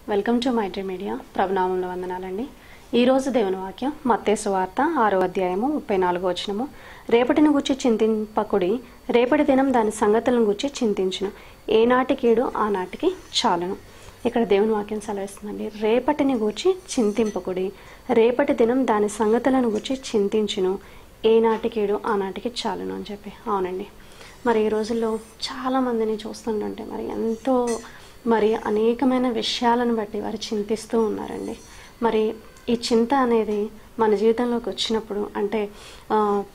welcome to my డ్రీ media ప్రభునామంలో వందనాలండి ఈరోజు దేవుని వాక్యం మత్తేసు వార్త ఆరో అధ్యాయము ముప్పై నాలుగో వచనము రేపటిని గుచ్చి చింతింపకుడి రేపటి దినం దాని సంగతులను గుచ్చి చింతించును ఏనాటికేడు ఆనాటికి చాలును ఇక్కడ దేవుని వాక్యం సెలవిస్తుందండి రేపటిని గూర్చి చింతింపకుడి రేపటి దినం దాని సంగతులను గుచ్చి చింతించును ఏనాటికేడు ఆనాటికి చాలును అని చెప్పి అవునండి మరి ఈ రోజుల్లో చాలామందిని చూస్తుంటుంటే మరి ఎంతో మరి అనేకమైన విషయాలను బట్టి వారు చింతిస్తూ ఉన్నారండి మరి ఈ చింత అనేది మన జీవితంలోకి వచ్చినప్పుడు అంటే ఆ,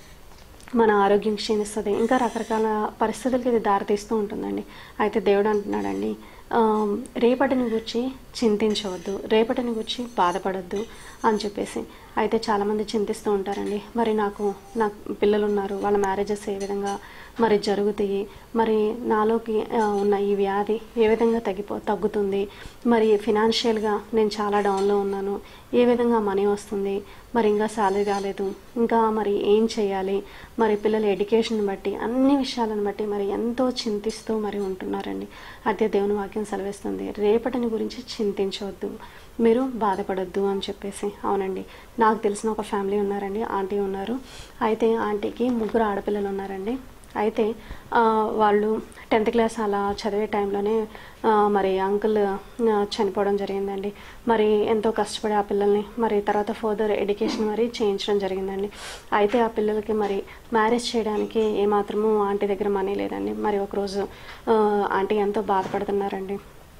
మన ఆరోగ్యం క్షీణిస్తుంది ఇంకా రకరకాల పరిస్థితులకి ఇది దారితీస్తూ ఉంటుందండి అయితే దేవుడు అంటున్నాడండి ఆ, రేపటిని గురించి చింతించవద్దు రేపటిని గురించి బాధపడద్దు అని చెప్పేసి అయితే చాలామంది చింతిస్తూ ఉంటారండి మరి నాకు నాకు పిల్లలు ఉన్నారు వాళ్ళ మ్యారేజెస్ ఏ విధంగా మరి జరుగుతాయి మరి నాలోకి ఆ, ఉన్న ఈ వ్యాధి ఏ విధంగా తగ్గిపో తగ్గుతుంది మరి ఫినాన్షియల్గా నేను చాలా డౌన్లో ఉన్నాను ఏ విధంగా మనీ వస్తుంది మరి ఇంకా శాలరీ రాలేదు ఇంకా మరి ఏం చేయాలి మరి పిల్లల ఎడ్యుకేషన్ బట్టి అన్ని విషయాలను బట్టి మరి ఎంతో చింతిస్తూ మరి ఉంటున్నారండి అయితే దేవుని వాక్యం సెలవిస్తుంది రేపటిని గురించి చింతించవద్దు మీరు బాధపడొద్దు అని చెప్పేసి అవునండి నాకు తెలిసిన ఒక ఫ్యామిలీ ఉన్నారండి ఆంటీ ఉన్నారు అయితే ఆంటీకి ముగ్గురు ఆడపిల్లలు ఉన్నారండి అయితే ఆ, వాళ్ళు టెన్త్ క్లాస్ అలా చదివే టైంలోనే ఆ, మరి అంకుల్ ఆ, చనిపోవడం జరిగిందండి మరి ఎంతో కష్టపడి ఆ పిల్లల్ని మరి తర్వాత ఫర్దర్ ఎడ్యుకేషన్ మరి చేయించడం జరిగిందండి అయితే ఆ పిల్లలకి మరి మ్యారేజ్ చేయడానికి ఏమాత్రము ఆంటీ దగ్గర మనీ లేదండి మరి ఒకరోజు ఆ, ఆంటీ ఎంతో బాధపడుతున్నారండి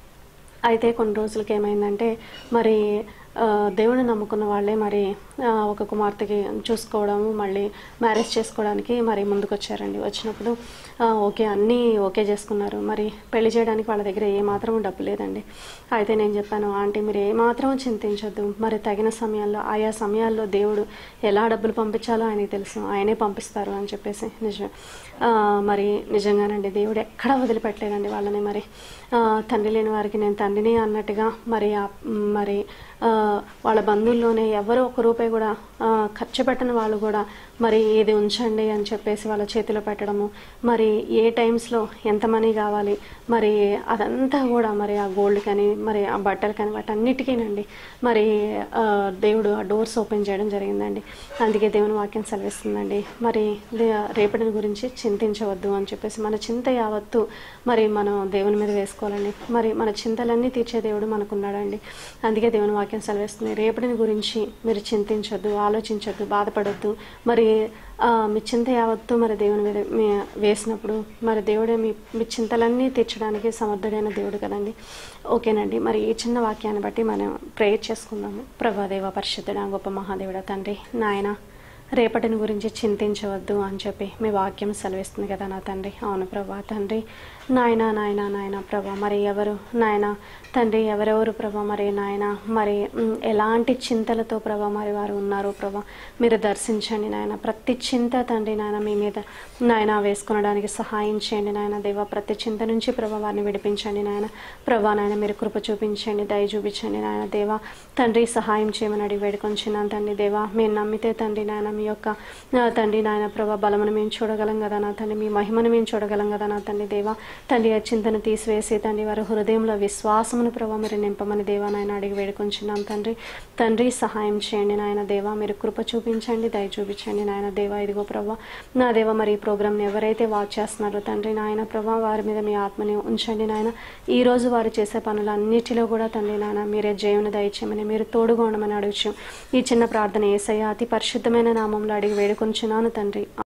అయితే కొన్ని రోజులకి ఏమైందంటే మరి ఆ, దేవుని నమ్ముకున్న వాళ్ళే మరి ఆ, ఒక కుమార్తెకి చూసుకోవడము మళ్ళీ మ్యారేజ్ చేసుకోవడానికి మరి ముందుకు వచ్చారండి వచ్చినప్పుడు ఆ, ఓకే అన్నీ ఓకే చేసుకున్నారు మరి పెళ్లి చేయడానికి వాళ్ళ దగ్గర ఏమాత్రం డబ్బు లేదండి అయితే నేను చెప్పాను ఆంటీ మీరు ఏమాత్రం చింతించొద్దు మరి తగిన సమయంలో ఆయా సమయాల్లో దేవుడు ఎలా డబ్బులు పంపించాలో ఆయనకి తెలుసు ఆయనే పంపిస్తారు అని చెప్పేసి నిజం ఆ, మరి నిజంగానండి దేవుడు ఎక్కడ వదిలిపెట్టలేదండి వాళ్ళని మరి ఆ, తండ్రి లేని వారికి నేను తండ్రిని అన్నట్టుగా మరి ఆ- మరి ఆ, వాళ్ళ బంధువుల్లోనే ఎవరో ఒక రూపాయి కూడా ఆ, ఖర్చు పెట్టని వాళ్ళు కూడా మరి ఇది ఉంచండి అని చెప్పేసి వాళ్ళ చేతిలో పెట్టడము మరి ఏ టైమ్స్లో ఎంత మనీ కావాలి మరి అదంతా కూడా మరి ఆ గోల్డ్ కానీ మరి ఆ బట్టలు కానీ వాటన్నిటికీనండి మరి ఆ, దేవుడు ఆ డోర్స్ ఓపెన్ చేయడం జరిగిందండి అందుకే దేవుని వాక్యం సెలవిస్తుందండి మరి దే- రేపటిని గురించి చింతించవద్దు అని చెప్పేసి మన చింత యావత్తు మరి మనం దేవుని మీద వేసుకోవాలండి మరి మన చింతలన్నీ తీర్చే దేవుడు మనకున్నాడండి అందుకే దేవుని వాక్యం సెలవిస్తుంది రేపటిని గురించి మీరు చింతించొద్దు ఆలోచించొద్దు బాధపడొద్దు మరి ఆ, మీ చింత యావత్తు మరి దేవుని మీద మీ వేసినప్పుడు మరి దేవుడే మీ మీ చింతలన్నీ తీర్చడానికి సమర్థుడైన దేవుడు కదండి ఓకేనండి మరి ఈ చిన్న వాక్యాన్ని బట్టి మనం ప్రేయర్ చేసుకుందాము ప్రభాదేవ పరిశుద్ధుడా గొప్ప మహాదేవుడా తండ్రి నాయన రేపటిని గురించి చింతించవద్దు అని చెప్పి మీ వాక్యం సెలవిస్తుంది కదా నా తండ్రి అవును ప్రభా తండ్రి నాయన నాయన నాయన ప్రభా మరి ఎవరు నాయన తండ్రి ఎవరెవరు ప్రభా మరి నాయన మరి మ్, ఎలాంటి చింతలతో ప్రభా మరి వారు ఉన్నారు ప్రభా మీరు దర్శించండి నాయన ప్రతి చింత తండ్రి నాయన మీ మీద నాయన వేసుకొనడానికి సహాయం చేయండి నాయన దేవ ప్రతి చింత నుంచి ప్రభా వారిని విడిపించండి నాయన ప్రభా నాయన మీరు కృప చూపించండి దయ చూపించండి నాయన దేవ తండ్రి సహాయం చేయమని అడిగి వేడుకొంచున్నాను తండ్రి దేవా మీరు నమ్మితే తండ్రి నాయన మీ యొక్క ఆ, తండ్రి నాయన ప్రభా బలమును మేము చూడగలం కదా నా తండ్రి మీ మహిమను మేము చూడగలం కదా నా తండ్రి దేవా తండ్రి ఆ చింతను తీసివేసి తండ్రి వారి హృదయంలో విశ్వాసమును ప్రభా మీరు నింపమని దేవా నాయన అడిగి వేడుకొంచున్నాం తండ్రి తండ్రి సహాయం చేయండి నాయన దేవా మీరు కృప చూపించండి దయ చూపించండి నాయన దేవా ఇదిగో ప్రభా నా దేవా మరి ఈ ప్రోగ్రామ్ని ఎవరైతే వాచ్ చేస్తున్నారో తండ్రి నాయన ప్రభా వారి మీద మీ ఆత్మని ఉంచండి నాయన ఈ రోజు వారు చేసే పనులన్నిటిలో కూడా తండ్రి నాయన మీరే జయమును దయచేయమని మీరు తోడుగా ఉండమని అడుగుచు ఈ చిన్న ప్రార్థన ఏసయ్య అతి పరిశుద్ధమైన నామంలో అడిగి వేడుకొంచున్నాను తండ్రి